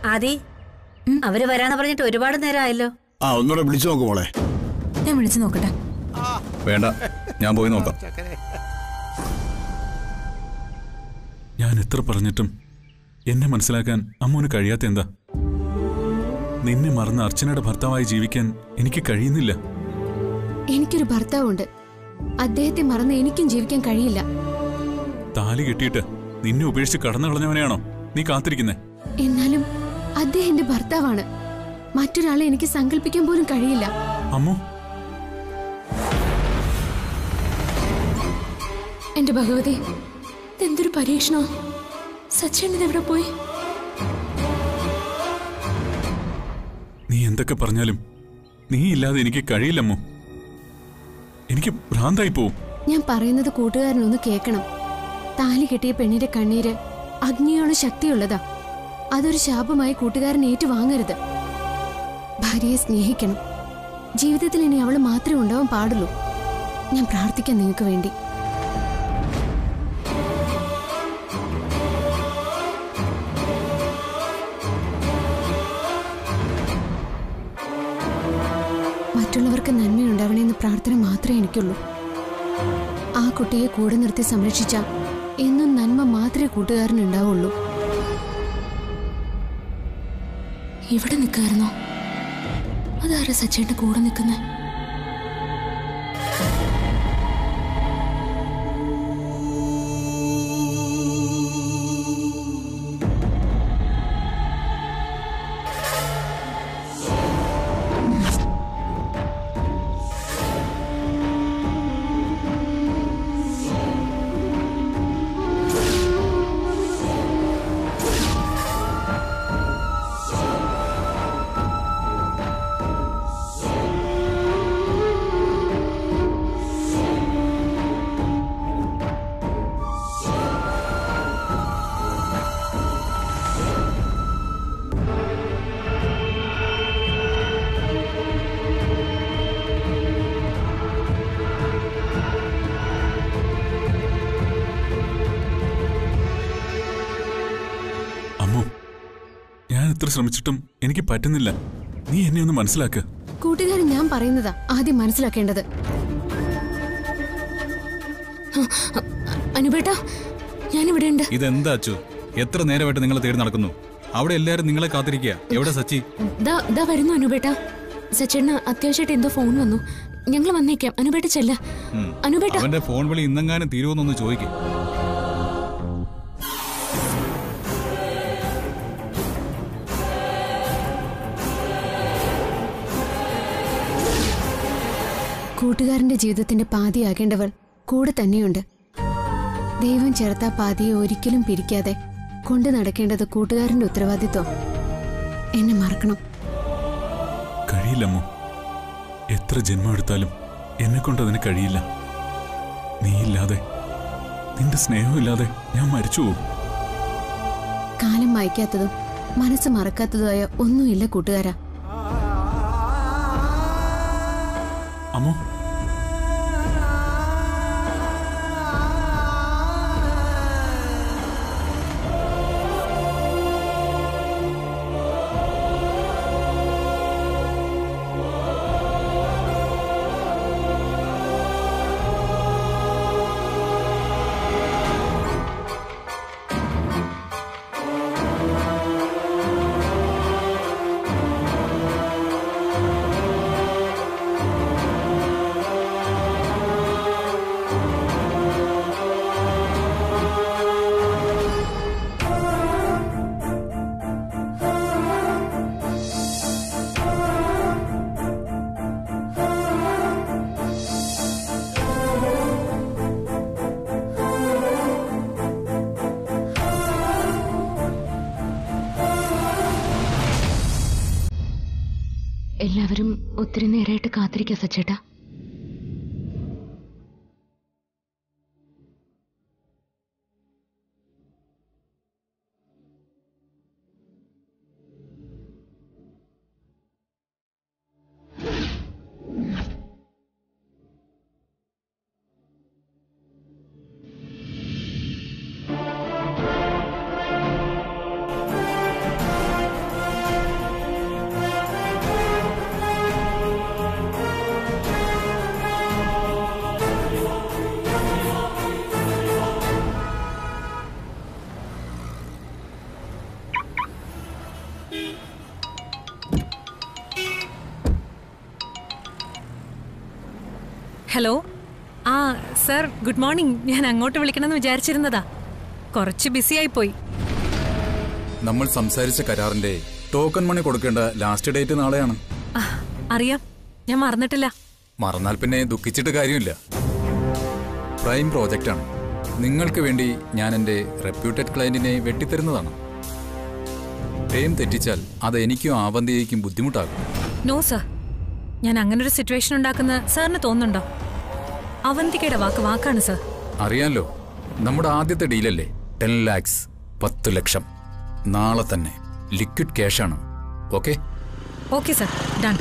ആദി അവര് വരാന്ന് പറഞ്ഞിട്ട് ഒരുപാട് നേരം ആയല്ലോ ആ ഒന്നുകൂടെ വിളിച്ചു നോക്ക് മോളെ ഞാൻ വിളിച്ചു നോക്കട്ടെ വേണ്ട ഞാൻ പോയി നോക്കാം ഞാൻ എത്ര പറഞ്ഞിട്ടും എന്നെ മനസ്സിലാക്കാൻ അമ്മൂന് കഴിയാത്ത എന്താ നിന്നെ മറന്ന് അർച്ചനയുടെ ഭർത്താവായി ജീവിക്കാൻ എനിക്ക് കഴിയുന്നില്ല എനിക്കൊരു ഭർത്താവുണ്ട് അദ്ദേഹത്തെ മറന്ന് എനിക്കും ജീവിക്കാൻ കഴിയില്ല താലി കെട്ടിയിട്ട് നിന്നെ ഉപേക്ഷിച്ച് കടന്നു കളഞ്ഞവനെയാണോ നീ കാത്തിരിക്കുന്നേ എന്നാലും അദ്ദേഹം എന്റെ ഭർത്താവാണ് മറ്റൊരാളെ എനിക്ക് സങ്കല്പിക്കാൻ പോലും കഴിയില്ല അമ്മു എന്റെ ഭഗവതി ഇതെന്തൊരു പരീക്ഷണോ സച്ചിൻ എവിടെ പോയി നീ എന്തൊക്കെ പറഞ്ഞാലും നീ ഇല്ലാതെ എനിക്ക് കഴിയില്ലമ്മു എനിക്ക് ഭ്രാന്തായി പോവും ഞാൻ പറയുന്നത് കൂട്ടുകാരനൊന്ന് കേൾക്കണം താലി കെട്ടിയ പെണ്ണിന്റെ കണ്ണീര് അഗ്നിയോളം ശക്തിയുള്ളതാ അതൊരു ശാപമായി കൂട്ടുകാരൻ ഏറ്റുവാങ്ങരുത് ഭാര്യയെ സ്നേഹിക്കണം ജീവിതത്തിൽ ഇനി അവള് മാത്രമേ ഉണ്ടാവാൻ പാടുള്ളൂ ഞാൻ പ്രാർത്ഥിക്കാം നിങ്ങൾക്ക് വേണ്ടി മറ്റുള്ളവർക്ക് നന്മയുണ്ടാവണമെന്ന് പ്രാർത്ഥന മാത്രമേ എനിക്കുള്ളൂ ആ കുട്ടിയെ കൂടെ നിർത്തി സംരക്ഷിച്ച എന്നും നന്മ മാത്രമേ കൂട്ടുകാരനുണ്ടാവുള്ളൂ ഇവിടെ നിൽക്കായിരുന്നോ അതാരാ സച്ചേട്ട കൂടെ നിൽക്കുന്നത് അമ്മു ഞാൻ എത്ര ശ്രമിച്ചിട്ടും എനിക്ക് പറ്റുന്നില്ല നീ എന്നെ ഒന്ന് മനസ്സിലാക്ക് കൂട്ടുകാരൻ ഞാൻ പറയുന്നതാ ആദ്യം മനസ്സിലാക്കേണ്ടത് അനുപേട്ട ഞാനിവിടെ ഉണ്ട് ഇതെന്താ അച്ചു എത്ര നേരമായിട്ട് നിങ്ങൾ തേടി നടക്കുന്നു അവിടെ എല്ലാരും നിങ്ങളെ കാത്തിരിക്കുക എവിടെ സച്ചി ദാ ദാ വരുന്നു അനുപേട്ട സച്ചേട്ടന് അത്യാവശ്യമായിട്ട് എന്തോ ഫോൺ വന്നു ഞങ്ങൾ വന്നേക്കാം അനുപേട്ട ചെല്ല ഉം. അനുപേട്ട അവന്റെ ഫോൺ വിളി ഇന്നെങ്ങാനും തീരുവോന്നൊന്ന് ചോദിക്കും കൂട്ടുകാരന്റെ ജീവിതത്തിന്റെ പാതിയാകേണ്ടവൾ കൂടെ തന്നെയുണ്ട് ദൈവം ചേർത്ത പാതിയെ ഒരിക്കലും പിരിക്കാതെ കൊണ്ടു നടക്കേണ്ടത് കൂട്ടുകാരന്റെ ഉത്തരവാദിത്വം എന്നെ മറക്കണം കഴിയില്ലമ്മു എത്ര ജന്മം എടുത്താലും എന്നെ കൊണ്ട് അതിന് കഴിയില്ല നീയില്ലാതെ നിന്റെ സ്നേഹമില്ലാതെ ഞാൻ മരിച്ചു പോകും കാലം മായ്ക്കാത്തതും മനസ്സ് മറക്കാത്തതുമായ ഒന്നുമില്ല കൂട്ടുകാരാ അമ്മോ എല്ലാവരും ഒത്തിരി നേരമായിട്ട് കാത്തിരിക്കാ സച്ചേട്ടാ ഹലോ ആ സർ ഗുഡ് മോർണിംഗ് ഞാൻ അങ്ങോട്ട് വിളിക്കണമെന്ന് വിചാരിച്ചിരുന്നതാ കുറച്ച് ബിസിയായി പോയി നമ്മൾ സംസാരിച്ച കരാറിന്റെ ടോക്കൺ മണി കൊടുക്കേണ്ട ലാസ്റ്റ് ഡേറ്റ് നാളെയാണ് ആ, അറിയാം ഞാൻ മറന്നിട്ടില്ല മറന്നാൽ പിന്നെ ദുഃഖിച്ചിട്ട് കാര്യമില്ല പ്രൈം പ്രോജക്റ്റാണ് നിങ്ങൾക്ക് വേണ്ടി ഞാൻ എൻ്റെ റെപ്യൂട്ടഡ് ക്ലയന്റിനെ വെട്ടിത്തരുന്നതാണ് ടൈം തെറ്റിച്ചാൽ അത് എനിക്കും ആവന്തിയേക്കും ബുദ്ധിമുട്ടാകും നോ സർ ഞാൻ അങ്ങനെ ഒരു സിറ്റുവേഷൻ ഉണ്ടാക്കുന്ന സാറിന് തോന്നുന്നുണ്ടോ അവന്തികയുടെ വാക്ക് വാക്കാണ് സർ അറിയാലോ നമ്മുടെ ആദ്യത്തെ ഡീലല്ലേ ടെൻ ലാക്സ് പത്ത് ലക്ഷം നാളെ തന്നെ ലിക്വിഡ് ക്യാഷാണ് ഓക്കെ ഓക്കെ സർ ഡൺ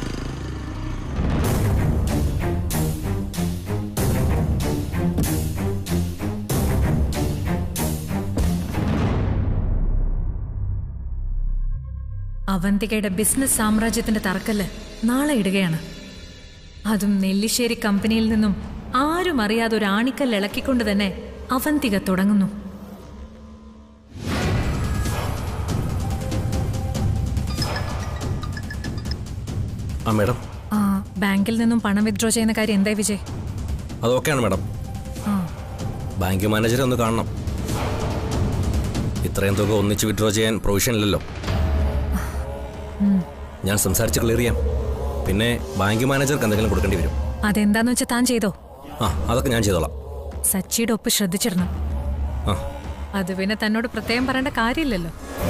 അവന്തികയുടെ ബിസിനസ് സാമ്രാജ്യത്തിന്റെ തറക്കല്ല് നാളെ ഇടുകയാണ് അതും നെല്ലിശ്ശേരി കമ്പനിയിൽ നിന്നും ആരും അറിയാതെ ഒരു ആണിക്കല്ല് ഇളക്കിക്കൊണ്ട് തന്നെ അവന്തിക തുടങ്ങുന്നു ആ മാഡം ആ ബാങ്കിൽ നിന്നും പണം വിത്ഡ്രോ ചെയ്യുന്ന കാര്യം എന്തായി വിജയ് അത് ഓക്കെയാണ് മാഡം ആ ബാങ്ക് മാനേജറെ ഒന്ന് കാണണം ഇത്രയും തുക ഒന്നിച്ച് വിഡ്രോ ചെയ്യാൻ പ്രൊവിഷൻ ഇല്ലല്ലോ ഞാൻ സംസാരിച്ച് ക്ലിയർ ചെയ്യാം പിന്നെ ബാങ്ക് മാനേജർക്ക് എന്തെങ്കിലും കൊടുക്കേണ്ടി വരും അതെന്താന്ന് വെച്ചാൽ താൻ ചെയ്തോ ആ അതൊക്കെ ഞാൻ ചെയ്തോളാം സച്ചിയുടെ ഒപ്പ് ശ്രദ്ധിച്ചിടണം ആ അത് പിന്നെ തന്നോട് പ്രത്യേകം പറയേണ്ട കാര്യമില്ലല്ലോ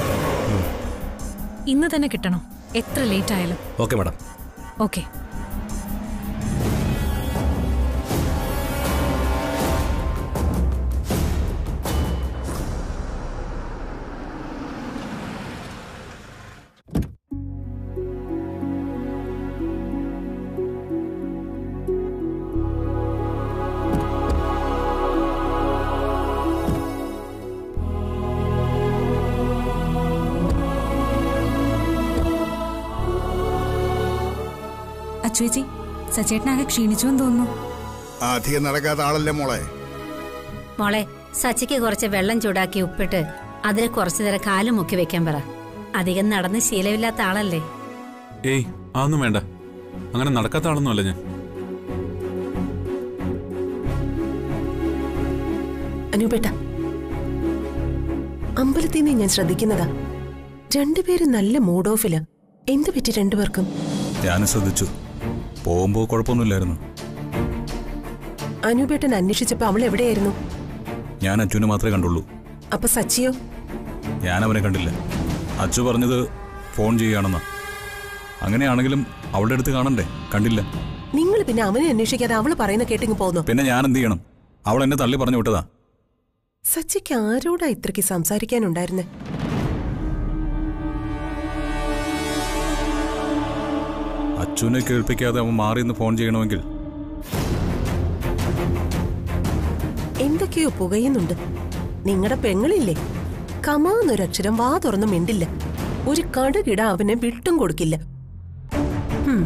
ഇന്ന് തന്നെ കിട്ടണം എത്ര ലേറ്റ് ആയാലും ഓക്കെ മാഡം ഓക്കെ അച്ചുവേച്ചി സച്ചേട്ടനാകെ ക്ഷീണിച്ചു എന്ന് തോന്നുന്നു അധികം നടക്കാത്ത ആളല്ലേ മോളെ മോളെ സച്ചിക്ക് കുറച്ച് വെള്ളം ചൂടാക്കി ഉപ്പിട്ട് അതിൽ കുറച്ചു നേരം കാല് മുക്കി വെക്കാൻ പറ അധികം നടന്ന് ശീലമില്ലാത്ത ആളല്ലേ ഏയ് അതൊന്നും വേണ്ട അങ്ങനെ നടക്കാത്ത ആളൊന്നുമല്ല ഞാൻ അനുപേട്ട അമ്പലത്തിൽ നിന്ന് ഞാൻ ശ്രദ്ധിക്കുന്നതാ രണ്ടുപേരും നല്ല മൂഡ് ഓഫില് എന്ത് പറ്റി രണ്ടുപേർക്കും ഞാനും ശ്രദ്ധിച്ചു പോകുമ്പോൾ കുഴപ്പമൊന്നുമില്ലായിരുന്നു അനുപേട്ടൻ അന്വേഷിച്ചപ്പോ അവൾ എവിടെയായിരുന്നു ഞാൻ അച്ഛനെ മാത്രമേ കണ്ടുള്ളൂ അപ്പൊ സച്ചിയോ ഞാൻ അവനെ കണ്ടില്ല അച്ചു പറഞ്ഞത് ഫോൺ ചെയ്യുകയാണെന്നാ അങ്ങനെയാണെങ്കിലും അവളുടെ അടുത്ത് കാണണ്ടേ കണ്ടില്ല നിങ്ങൾ പിന്നെ അവനെ അന്വേഷിക്കാതെ അവള് പറയുന്ന കേട്ടിങ് പോന്നു പിന്നെ ഞാൻ എന്ത് ചെയ്യണം അവൾ എന്നെ തള്ളി പറഞ്ഞു വിട്ടതാ സച്ചിക്ക് ആരോടാ ഇത്രയ്ക്ക് സംസാരിക്കാനുണ്ടായിരുന്നേ അച്ചുവിനെ കേൾപ്പിക്കാതെ അവൻ മാറി നിന്ന് ഫോൺ ചെയ്യണമെങ്കിൽ എന്തൊക്കെയോ പുകയുന്നുണ്ട് നിങ്ങളുടെ പെങ്ങളില്ലേ കമാന്നൊരക്ഷരം വാ തുറന്ന് മിണ്ടില്ല ഒരു കടുകിട അവനെ വിട്ടും കൊടുക്കില്ല ഹും.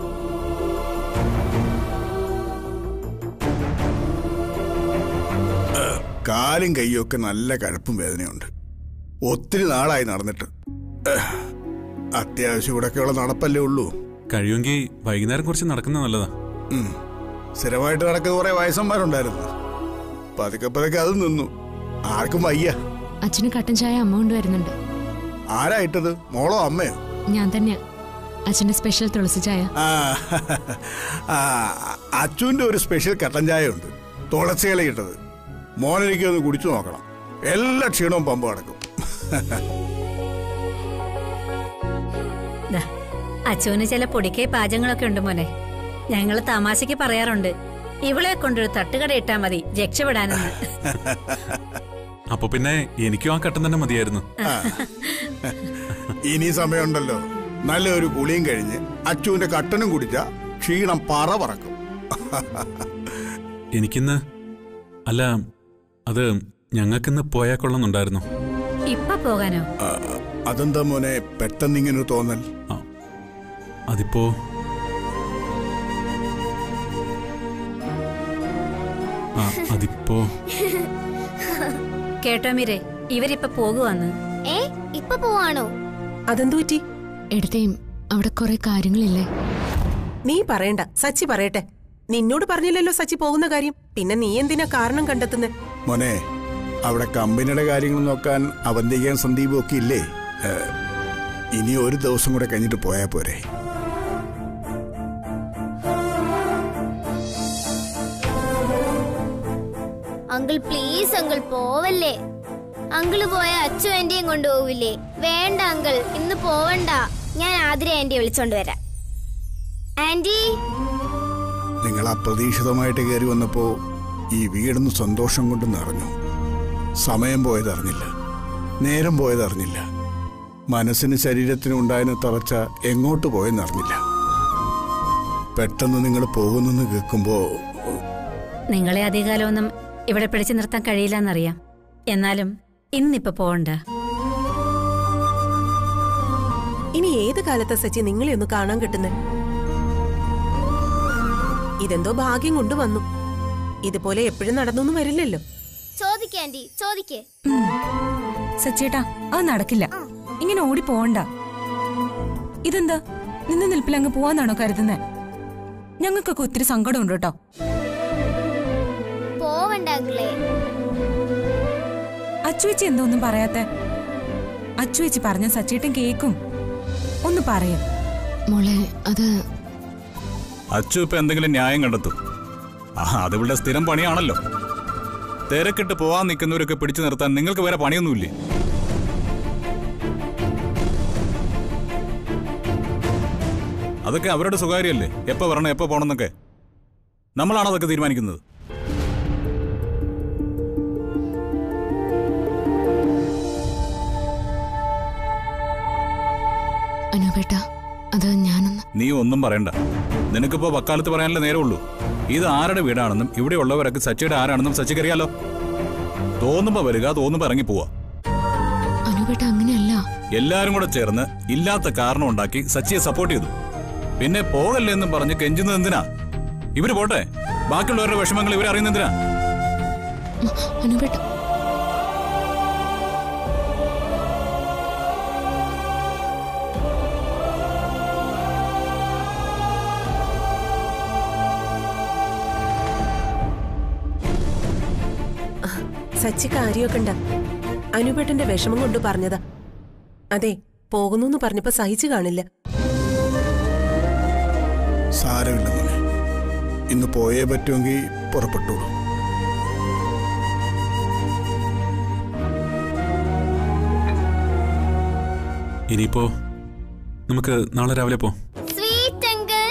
കാലും കൈയും ഒക്കെ നല്ല കഴപ്പും വേദനയുണ്ട് ഒത്തിരി നാളായി നടന്നിട്ട് ഏഹ്, അത്യാവശ്യം ഇവിടെയൊക്കെയുള്ള നടപ്പല്ലേ ഉള്ളൂ കഴിയുമെങ്കിൽ വൈകുന്നേരം കുറച്ച് നടക്കുന്നത് നല്ലതാ ഉം. സ്ഥിരമായിട്ട് നടക്കുന്ന കുറെ വയസ്സന്മാരുണ്ടായിരുന്നു പതുക്കെ പതുക്കെ അത് നിന്നു ആർക്കും വയ്യ അച്ഛന് കട്ടൻ ചായ അമ്മ കൊണ്ടുവരുന്നുണ്ട് ആരാ ഇട്ടത് മോളോ അമ്മയോ ഞാൻ തന്നെയാ അച്ഛന്റെ സ്പെഷ്യൽ തുളസി ചായ ആ, ആ, അച്ചുവിന്റെ ഒരു സ്പെഷ്യൽ കട്ടൻ ചായ ഉണ്ട് തുളസിയില ഇട്ടത് മോനെനിക്ക് ഒന്ന് കുടിച്ചു നോക്കണം എല്ലാ ക്ഷീണവും പമ്പ് കിടക്കും ദാ, അച്ചുവിന് ചില പൊടിക്കൈ പാചകങ്ങളൊക്കെ ഉണ്ട് മോനെ ഞങ്ങള് തമാശക്ക് പറയാറുണ്ട് ഇവളെ കൊണ്ടൊരു തട്ടുകട ഇട്ടാ മതി രക്ഷപ്പെടാനെന്ന് അപ്പൊ പിന്നെ എനിക്കും ആ കട്ടൻ തന്നെ മതിയായിരുന്നു ഇനി സമയമുണ്ടല്ലോ നല്ലൊരു കുളിയും കഴിഞ്ഞ് അച്ചുവിന്റെ കട്ടനും കുടിച്ച ക്ഷീണം പറ പറക്കും എനിക്കിന്ന് അല്ല അത് ഞങ്ങൾക്കിന്ന് പോയാൽ കൊള്ളുന്നുണ്ടായിരുന്നു ഇപ്പൊ പോകാനോ ആ, അതെന്താ മോനെ പെട്ടെന്ന് ഇങ്ങനൊരു തോന്നൽ ആ, അതിപ്പോ ആ അതിപ്പോ കേട്ടോ മീരെ ഇവരിപ്പൊ പോകുവാന്ന് ഏ ഇപ്പൊ പോവാണോ അതെന്തു പറ്റി എടുത്തേയും അവിടെ കുറെ കാര്യങ്ങളില്ലേ നീ പറയണ്ട സച്ചി പറയട്ടെ നിന്നോട് പറഞ്ഞില്ലല്ലോ സച്ചി പോകുന്ന കാര്യം പിന്നെ നീ എന്തിനാ കാരണം കണ്ടെത്തുന്നത് മോനെ അവിടെ കമ്പനിയുടെ കാര്യങ്ങൾ നോക്കാൻ അവന്തികയും സന്ദീപും ഒക്കെ ഇല്ലേ ഏ, ഇനി ഒരു ദിവസം കൂടെ കഴിഞ്ഞിട്ട് പോയാൽ പോരെ അങ്കിൾ പ്ലീസ് അങ്കിൾ പോവല്ലേ അങ്കിള് പോയ അച്ചു ആന്റിയും കൊണ്ടുപോവില്ലേ വേണ്ട അങ്കിൾ ഇന്ന് പോവണ്ട ഞാൻ ആതിര ആന്റിയെ വിളിച്ചോണ്ട് വരാം ആന്റി നിങ്ങൾ അപ്രതീക്ഷിതമായിട്ട് കയറി വന്നപ്പോ ഈ വീടൊന്ന് സന്തോഷം കൊണ്ട് നിറഞ്ഞു സമയം പോയതറിഞ്ഞില്ല നേരം പോയതറിഞ്ഞില്ല മനസ്സിന് ശരീരത്തിനും ഉണ്ടായിരുന്ന തളർച്ച എങ്ങോട്ട് പോയെന്നറിഞ്ഞില്ല പെട്ടെന്ന് നിങ്ങൾ പോകുന്നെന്ന് കേൾക്കുമ്പോ നിങ്ങളെ അധികകാലമൊന്നും ഇവിടെ പിടിച്ചു നിർത്താൻ കഴിയില്ലെന്നറിയാം എന്നാലും ഇന്നിപ്പോ പോകണ്ട ഇനി ഏത് കാലത്താ സച്ചി നിങ്ങളെ ഒന്ന് കാണാൻ കിട്ടുന്നത് ഇതെന്തോ ഭാഗ്യം കൊണ്ട് വന്നു ഇതുപോലെ എപ്പോഴും നടന്നൊന്നും വരില്ലല്ലോ ചോദിക്ക ആന്റി ചോദിക്കേ സച്ചേട്ടാ അത് നടക്കില്ല ഇങ്ങനെ ഓടി പോവണ്ട ഇതെന്താ നിന്ന് നിൽപ്പിൽ അങ്ങ് പോവാന്നാണോ കരുതുന്നത് ഞങ്ങൾക്കൊക്കെ ഒത്തിരി സങ്കടമുണ്ട് കേട്ടോ പോവണ്ട അങ്കിളെ അച്ചുവെച്ചി എന്തോ ഒന്നും പറയാത്ത അച്ചുവെച്ചി പറഞ്ഞ സച്ചേട്ടൻ കേക്കും ഒന്ന് പറയാം മോളെ അത് അച്ചു ഇപ്പൊ എന്തെങ്കിലും ന്യായം കണ്ടെത്തും ആ അത് ഇവിടെ സ്ഥിരം പണിയാണല്ലോ തിരക്കിട്ട് പോവാൻ നിൽക്കുന്നവരൊക്കെ പിടിച്ചു നിർത്താൻ നിങ്ങൾക്ക് വേറെ പണിയൊന്നുമില്ലേ അതൊക്കെ അവരുടെ സ്വകാര്യമല്ലേ എപ്പോ വരണം എപ്പോ പോകണമെന്നൊക്കെ നമ്മളാണ് അതൊക്കെ തീരുമാനിക്കുന്നത് അനുപേട്ട അത് ഞാനൊന്ന് നീ ഒന്നും പറയണ്ട നിനക്കിപ്പോ വക്കാലത്ത് പറയാനല്ലേ നേരമുള്ളൂ ഇത് ആരുടെ വീടാണെന്നും ഇവിടെ ഉള്ളവരൊക്കെ സച്ചിയുടെ ആരാണെന്നും സച്ചിക്ക് അറിയാലോ തോന്നുമ്പോ വരിക തോന്നുമ്പോ ഇറങ്ങി പോവാ അനുപേട്ട അങ്ങനെയല്ല എല്ലാരും കൂടെ ചേർന്ന് ഇല്ലാത്ത കാരണം ഉണ്ടാക്കി സച്ചിയെ സപ്പോർട്ട് ചെയ്തു പിന്നെ പോകല്ലേ എന്നും പറഞ്ഞ് കെഞ്ചുന്നത് എന്തിനാ ഇവര് പോട്ടെ ബാക്കിയുള്ളവരുടെ വിഷമങ്ങൾ ഇവരെ അറിയുന്നത് എന്തിനാ അനുപേട്ട സച്ചി കാര്യമൊക്കെ ഉണ്ടാ അനുപേട്ടന്റെ വിഷമം കൊണ്ട് പറഞ്ഞതാ അതെ പോകുന്നു പറഞ്ഞപ്പോ സഹിച്ചു കാണില്ല സാരമില്ല മോനെ ഇന്ന് പോയേ പറ്റുമെങ്കിൽ പുറപ്പെട്ടോളൂ ഇനിയിപ്പോ നമുക്ക് നാളെ രാവിലെ പോ സ്വീറ്റ് അങ്കിൾ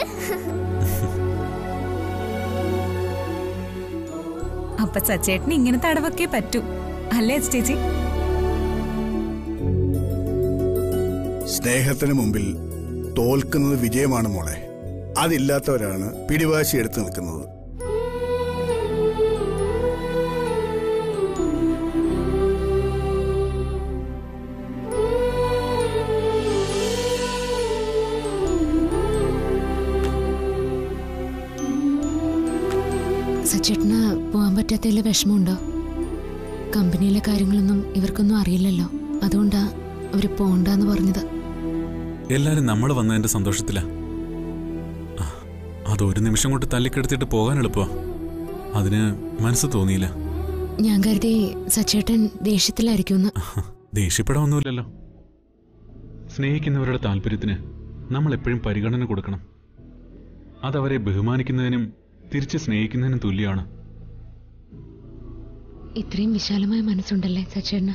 അപ്പൊ സച്ചേട്ടന് ഇങ്ങനത്തെ അടവൊക്കെ പറ്റൂ അല്ലേ ചേച്ചി സ്നേഹത്തിന് മുമ്പിൽ തോൽക്കുന്നത് വിജയമാണ് മോളെ അതില്ലാത്തവരാണ് പിടിവാശി എടുത്തു നിൽക്കുന്നത് സച്ചേട്ടന് പോകാൻ പറ്റാത്തതിൽ വിഷമമുണ്ടോ കമ്പനിയിലെ കാര്യങ്ങളൊന്നും ഇവർക്കൊന്നും അറിയില്ലല്ലോ അതുകൊണ്ടാ അവര് പോണ്ടെന്ന് പറഞ്ഞത് എല്ലാരും നമ്മൾ വന്നതിന്റെ സന്തോഷത്തിലാ ആ, അത് ഒരു നിമിഷം കൊണ്ട് തല്ലിക്കെടുത്തിട്ട് പോകാൻ എളുപ്പമാ അതിന് മനസ്സ് തോന്നിയില്ല ഞാൻ കരുതി സച്ചേട്ടൻ ദേഷ്യത്തിലായിരിക്കുമെന്ന് ദേഷ്യപ്പെടാനൊന്നുമില്ലല്ലോ സ്നേഹിക്കുന്നവരുടെ താല്പര്യത്തിന് നമ്മൾ എപ്പോഴും പരിഗണന കൊടുക്കണം അതവരെ ബഹുമാനിക്കുന്നതിനും തിരിച്ച് സ്നേഹിക്കുന്നതിനും തുല്യമാണ് ഇത്രയും വിശാലമായ മനസ്സുണ്ടല്ലേ സച്ചേട്ടന്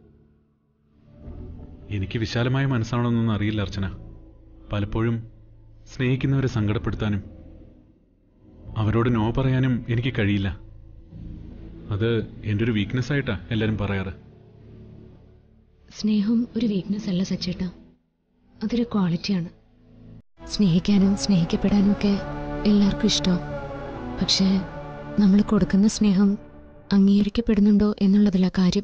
എനിക്ക് വിശാലമായ മനസ്സാണെന്നൊന്നും അറിയില്ല അർച്ചന പലപ്പോഴും സ്നേഹിക്കുന്നവരെ സങ്കടപ്പെടുത്താനും അവരോട് നോ പറയാനും എനിക്ക് കഴിയില്ല അത് എൻ്റെ ഒരു വീക്ക്നെസ് ആയിട്ടാ എല്ലാവരും പറയാറ് സ്നേഹം ഒരു വീക്ക്നെസ് അല്ല സച്ചേട്ട അതൊരു ക്വാളിറ്റിയാണ് സ്നേഹിക്കാനും സ്നേഹിക്കപ്പെടാനും ഒക്കെ എല്ലാവർക്കും ഇഷ്ടം പക്ഷേ നമ്മൾ കൊടുക്കുന്ന സ്നേഹം അംഗീകരിക്കപ്പെടുന്നുണ്ടോ എന്നുള്ളതിലാ കാര്യം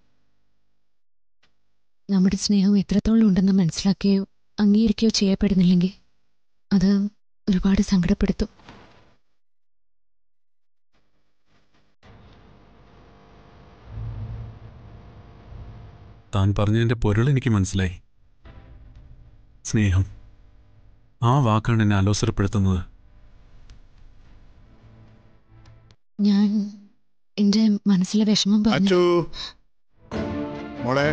നമ്മുടെ സ്നേഹം എത്രത്തോളം ഉണ്ടെന്ന് മനസ്സിലാക്കുകയോ അംഗീകരിക്കുകയോ ചെയ്യപ്പെടുന്നില്ലെങ്കിൽ അത് ഒരുപാട് സങ്കടപ്പെടുത്തും താൻ പറഞ്ഞതിൻ്റെ പൊരുൾ എനിക്ക് മനസ്സിലായി സ്നേഹം ആ വാക്കാണ് എന്നെ അലോസരപ്പെടുത്തുന്നത് ഞാൻ എന്റെ മനസ്സിലെ വിഷമം പറഞ്ഞു അച്ചു മോളെ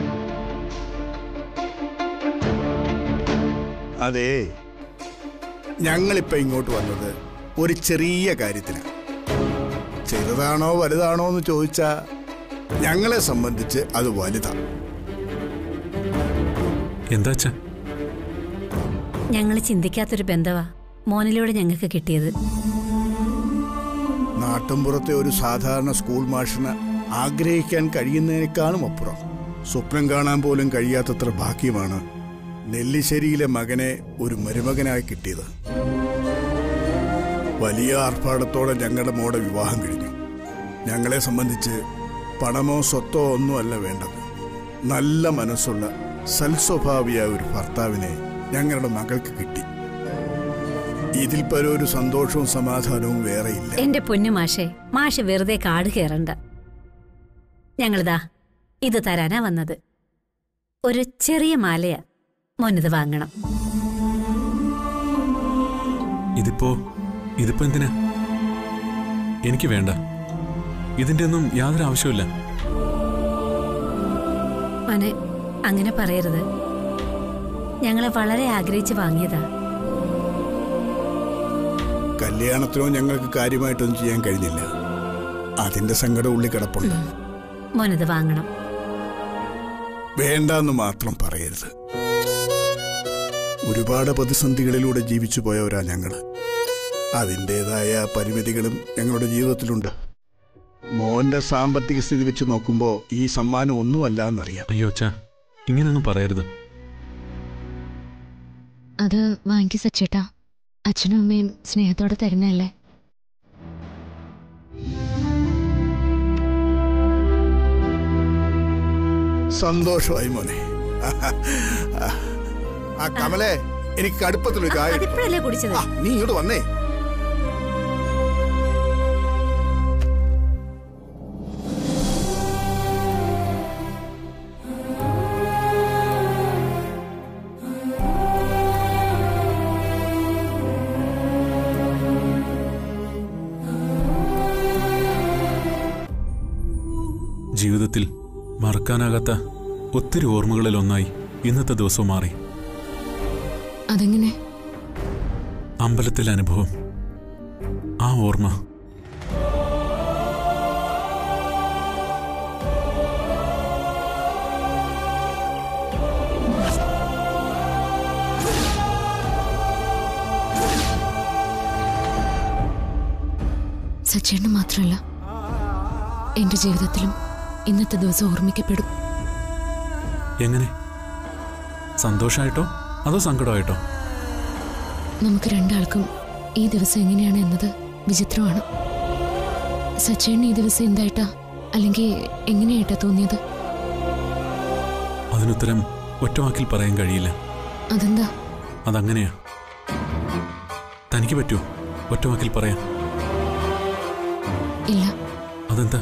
അതെ ഞങ്ങളിപ്പോ ഇങ്ങോട്ട് വന്നത് ഒരു ചെറിയ കാര്യത്തിന് ചെറുതാണോ വലുതാണോ എന്ന് ചോദിച്ചാ ഞങ്ങളെ സംബന്ധിച്ച് അത് വലുതാ എന്താ അച്ഛാ ഞങ്ങൾ ചിന്തിക്കാത്തൊരു ബന്ധവാ മോനിലൂടെ ഞങ്ങൾക്ക് കിട്ടിയത് നാട്ടുംപുറത്തെ ഒരു സാധാരണ സ്കൂൾ മാഷിന് ആഗ്രഹിക്കാൻ കഴിയുന്നതിനേക്കാളും അപ്പുറം സ്വപ്നം കാണാൻ പോലും കഴിയാത്തത്ര ഭാഗ്യമാണ് നെല്ലിശ്ശേരിയിലെ മകനെ ഒരു മരുമകനായി കിട്ടിയത് വലിയ ആർഭാടത്തോടെ ഞങ്ങളുടെ മോടെ വിവാഹം കഴിഞ്ഞു ഞങ്ങളെ സംബന്ധിച്ച് പണമോ സ്വത്തോ ഒന്നുമല്ല വേണ്ടത് നല്ല മനസ്സുള്ള സൽസ്വഭാവിയായ ഒരു ഭർത്താവിനെ ഞങ്ങളുടെ മകൾക്ക് കിട്ടി ഇതിൽ പരം ഒരു സന്തോഷവും സമാധാനവും വേറെയില്ല എന്റെ പൊന്നു മാഷെ മാഷ് വെറുതെ കാട് കയറണ്ട ഞങ്ങളിതാ ഇത് തരാനാ വന്നത് ഒരു ചെറിയ മാലയാ മോനിത് വാങ്ങണം ഇതിപ്പോ ഇതിപ്പോ എന്തിനാ എനിക്ക് വേണ്ട ഇതിന്റെ ഒന്നും യാതൊരു ആവശ്യമില്ല മോനെ അങ്ങനെ പറയരുത് ഞങ്ങളെ വളരെ ആഗ്രഹിച്ച് വാങ്ങിയതാ കല്യാണത്തിനോ ഞങ്ങൾക്ക് കാര്യമായിട്ടൊന്നും ചെയ്യാൻ കഴിഞ്ഞില്ല അതിന്റെ സങ്കടം ഉള്ളിൽ കിടപ്പുണ്ട് മോനിത് വാങ്ങണം വേണ്ടെന്ന് മാത്രം പറയരുത് ഒരുപാട് പ്രതിസന്ധികളിലൂടെ ജീവിച്ചു പോയവരാ ഞങ്ങള് അതിൻ്റെതായ പരിമിതികളും ഞങ്ങളുടെ ജീവിതത്തിലുണ്ട് മോന്റെ സാമ്പത്തിക സ്ഥിതി വെച്ച് നോക്കുമ്പോൾ ഈ സമ്മാനം ഒന്നുമല്ല എന്നറിയാം അയ്യോ അച്ഛാ ഇങ്ങനെയൊന്നും പറയരുത് അത് വാങ്ങിക്ക് സച്ചേട്ടാ അച്ഛനും അമ്മയും സ്നേഹത്തോടെ തരുന്നതല്ലേ സന്തോഷമായി മോനെ ആ കമലെ എനിക്ക് കടുപ്പത്തിലൊരു കാര്യം അതിപ്പോഴല്ലേ കുടിച്ചത് ആ, നീ ഇങ്ങോട്ട് വന്നേ ജീവിതത്തിൽ മറക്കാനാകാത്ത ഒത്തിരി ഓർമ്മകളിൽ ഒന്നായി ഇന്നത്തെ ദിവസം മാറി അതെങ്ങനെ അമ്പലത്തിലെ അനുഭവം ആ ഓർമ്മ സച്ചേട്ടന് മാത്രമല്ല എന്റെ ജീവിതത്തിലും ഇന്നത്തെ ദിവസം ഓർമ്മിക്കപ്പെടും എങ്ങനെ സന്തോഷമായിട്ടോ അതോ സങ്കടമായിട്ടോ നമുക്ക് രണ്ടാൾക്കും ഈ ദിവസം എങ്ങനെയാണ് എന്നത് വിചിത്രമാണ് സച്ചേട്ടന് ഈ ദിവസം എന്തായിട്ടാ അല്ലെങ്കിൽ എങ്ങനെയായിട്ടാ തോന്നിയത് അതിനുത്തരം ഒറ്റവാക്കിൽ പറയാൻ കഴിയില്ല അതെന്താ അതങ്ങനെയാ തനിക്ക് പറ്റുമോ ഒറ്റവാക്കിൽ പറയാൻ ഇല്ല അതെന്താ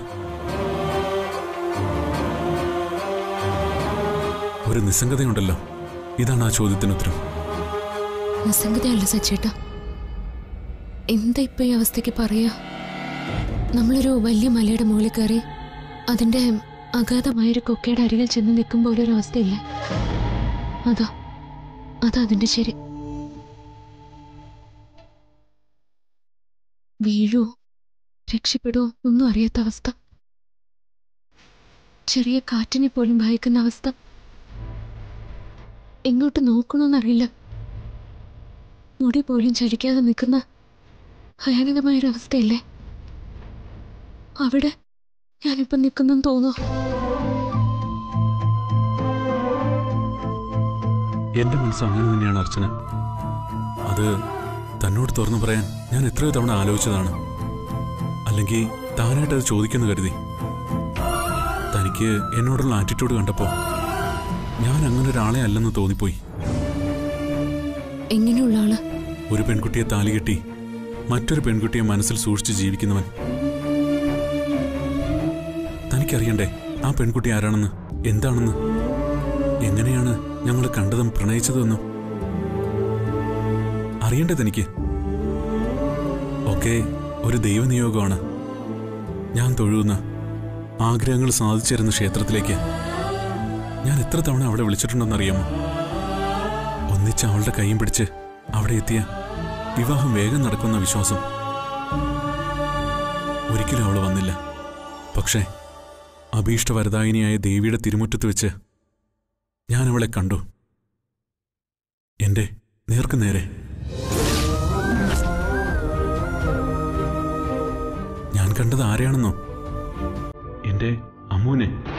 ഒരു നിസ്സംഗതയുണ്ടല്ലോ ഇതാണ് ആ ചോദ്യത്തിന് ഉത്തരം നിസ്സംഗതയല്ല സച്ചേട്ട എന്താ ഇപ്പൊ ഈ അവസ്ഥയ്ക്ക് പറയാ നമ്മളൊരു വലിയ മലയുടെ മുകളിൽ കയറി അതിന്റെ അഗാധമായൊരു കൊക്കയുടെ അരികിൽ ചെന്ന് നിൽക്കുമ്പോൾ ഒരു അവസ്ഥയില്ലേ അതാ അതാ അതിന്റെ ശരി വീഴോ രക്ഷപ്പെടുവോ ഒന്നും അറിയാത്ത അവസ്ഥ ചെറിയ കാറ്റിനെ പോലും ഭയക്കുന്ന അവസ്ഥ എങ്ങോട്ട് നോക്കണമെന്നറിയില്ല മുടി പോലും ചലിക്കാതെ നിൽക്കുന്ന ഭയാനകമായൊരവസ്ഥയല്ലേ അവിടെ ഞാനിപ്പം നിൽക്കുന്നെന്ന് തോന്നുന്നു എന്റെ മനസ്സ് അങ്ങനെ തന്നെയാണ് അർച്ചന അത് തന്നോട് തുറന്നു പറയാൻ ഞാൻ എത്രയോ തവണ ആലോചിച്ചതാണ് അല്ലെങ്കിൽ താനായിട്ട് അത് ചോദിക്കുന്നു കരുതി തനിക്ക് എന്നോടുള്ള ആറ്റിറ്റ്യൂഡ് കണ്ടപ്പോ ഞാൻ അങ്ങനെ ഒരാളെ അല്ലെന്ന് തോന്നിപ്പോയി എങ്ങനെയുള്ള ആള് ഒരു പെൺകുട്ടിയെ താലി കെട്ടി മറ്റൊരു പെൺകുട്ടിയെ മനസ്സിൽ സൂക്ഷിച്ച് ജീവിക്കുന്നവൻ തനിക്കറിയണ്ടേ ആ പെൺകുട്ടി ആരാണെന്ന് എന്താണെന്ന് എങ്ങനെയാണ് ഞങ്ങൾ കണ്ടതും പ്രണയിച്ചതെന്നും അറിയണ്ടേ തനിക്ക് ഒക്കെ ഒരു ദൈവനിയോഗമാണ് ഞാൻ തൊഴുന്ന ആഗ്രഹങ്ങൾ സാധിച്ചിരുന്ന ക്ഷേത്രത്തിലേക്ക് ഞാൻ എത്ര തവണ അവളെ വിളിച്ചിട്ടുണ്ടെന്നറിയാമോ ഒന്നിച്ച് അവളുടെ കൈയും പിടിച്ച് അവിടെ എത്തിയ വിവാഹം വേഗം നടക്കുന്ന വിശ്വാസം ഒരിക്കലും അവൾ വന്നില്ല പക്ഷേ അഭീഷ്ടവരദായിനിയായ ദേവിയുടെ തിരുമുറ്റത്ത് വെച്ച് ഞാൻ അവളെ കണ്ടു എന്റെ നേർക്ക് നേരെ ഞാൻ കണ്ടത് ആരെയാണെന്നോ എന്റെ അമ്മൂനെ